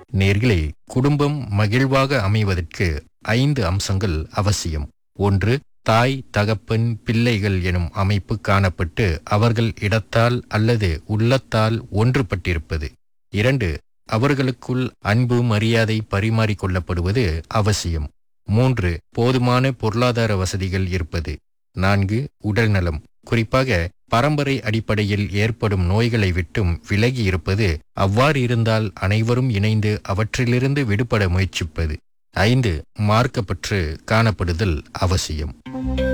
நேர்களே குடும்பம் மகிழ்வாக அமைவதற்கு ஐந்து அம்சங்கள் அவசியம் ஒன்று தாய் தகப்பன் பிள்ளைகள் எனும் அமைப்பு காணப்பட்டு அவர்கள் இடத்தால் அல்லது உள்ளத்தால் ஒன்றுபட்டிருப்பது இரண்டு அவர்களுக்குள் அன்பு மரியாதை பரிமாறிக்கொள்ளப்படுவது அவசியம் மூன்று போதுமான பொருளாதார வசதிகள் இருப்பது நான்கு உடல்நலம் குறிப்பாக பரம்பரை அடிப்படையில் ஏற்படும் நோய்களை விட்டும் விலகி இருப்பது அவ்வாறு இருந்தால் அனைவரும் இணைந்து அவற்றிலிருந்து விடுபட முயற்சிப்பது ஐந்து மார்க்கப்பற்று காணப்படுதல் அவசியம்